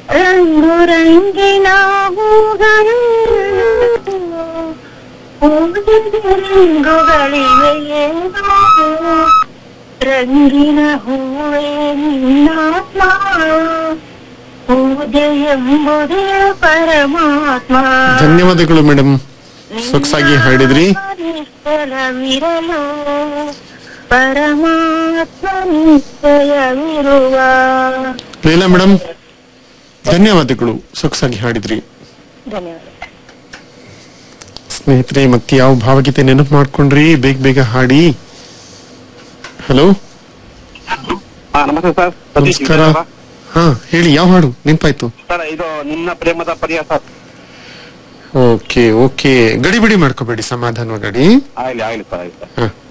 ರಂಗು ರಂಗಿನ ಹೂಗಳು ಹೂವಿನ ರಂಗುಗಳಿವೆ ಏನು? ರಂಗಿನ ಹೂವೇ ನಿನ್ನಾತ್ಮ ಪೂಜೆ ಎಂಬುದೇ ಪರಮಾತ್ಮ ಧನ್ಯವಾದಗಳು ಮೇಡಮ್ ಸೊಗಸಾಗಿ ಹಾಡಿದ್ರಿ ನಿಶ್ಚಲವಿರಲು ಪರಮಾತ್ಮ ನಿಶ್ಚಯವಿರುವ ಲೀಲಾ ಮೇಡಮ್ ಧನ್ಯವಾದಗಳು ಸೊಗಸಾಗಿ ಹಾಡಿದ್ರಿ ಧನ್ಯವಾದ ಸ್ನೇಹಿತರೆ ಮತ್ತೆ ಯಾವ ಭಾವಗೀತೆ ನೆನಪು ಮಾಡ್ಕೊಂಡ್ರಿ ಬೇಗ ಬೇಗ ಹಾಡಿ ಹಲೋ ಹಾ ನಮಸ್ತೆ ಸರ್ ಸತೀಶ್ ನಮಸ್ಕಾರ ಇದ್ದಾರಾ? ಹಾ ಹೇಳಿ ಯಾವ ಹಾಡು ನೆನ್ಪಾಯ್ತು ಸರ್ ಇದು ನಿನ್ನ ಪ್ರೇಮದ ಪರಿಯ ಸರ್ ಓಕೆ ಓಕೆ ಗಡಿಬಿಡಿ ಮಾಡ್ಕೋಬೇಡಿ ಸಮಾಧಾನ ಗಡಿ ಆಗ್ಲಿ ಆಗ್ಲಿ ಸರ್ ಆಯ್ತು ಸರ್ ಹಾ